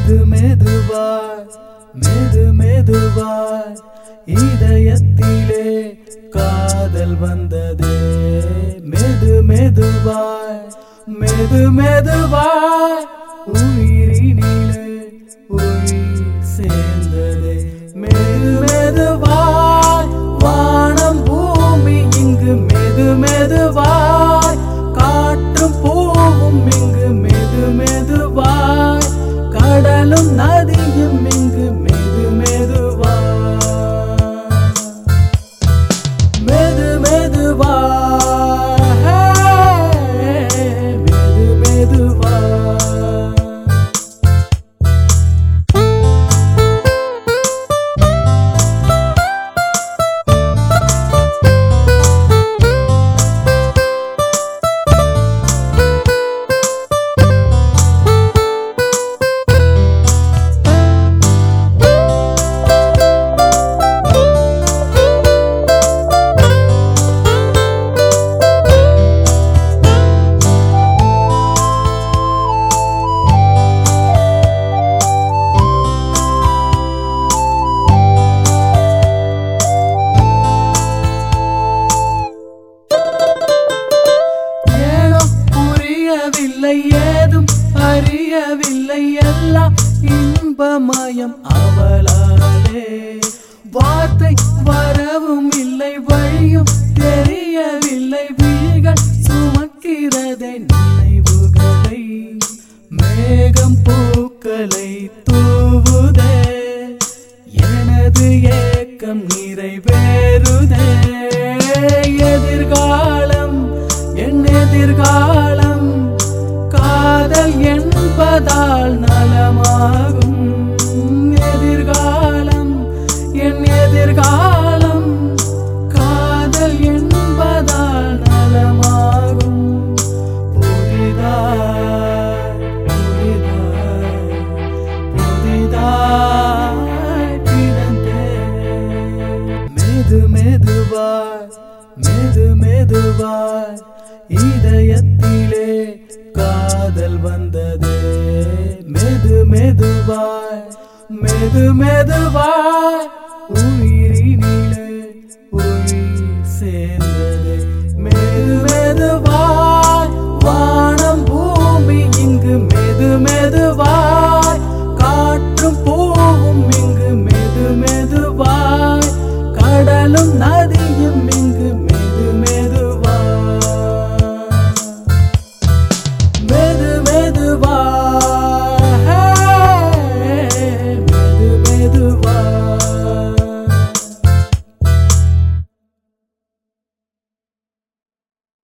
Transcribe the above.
மெது மெதுவாய் மெது மெதுவாய் இதயத்திலே காதல் வந்ததே மெது மெதுவாய் மெது மெதுவாய் உயிரினிலே உயிர் சேர்ந்ததே மெது மெதுவாய் வானம் பூமி இங்கு மெது மெதுவாய் காற்றும் பூவும் இங்கு மெது மெதுவாய் கடலும் நதியும் இங்கு மெது மெதுவாய் மெது மெதுவாய் மெது மெதுவாய் ஏனோ புரியவில்லை ஏதும் அறியவில்லை எல்லாம் இன்பமயம் அவளாலே வார்த்தை வரவும் இல்லை வழியும் தெரியவில்லை விழிகள் சுமக்கிறதை நினைவுகளை மேகம் பூக்களை தூவுதே எனது ஏக்கம் நிறைவேறுதே எதிர்காலம் என் எதிர்காலம் காதல் என்பதால் நலமாகும் எதிர்காலம் என் எதிர்காலம் காதல் என்பதால் நலமாகும் புதிதாய் புதிதாய் புதிதாய் பிறந்தேன். மெது மெதுவாய் மெது மெதுவாய் இதயத்திலே காதல் வந்ததே மெது மெதுவாய் மெது மெதுவாய்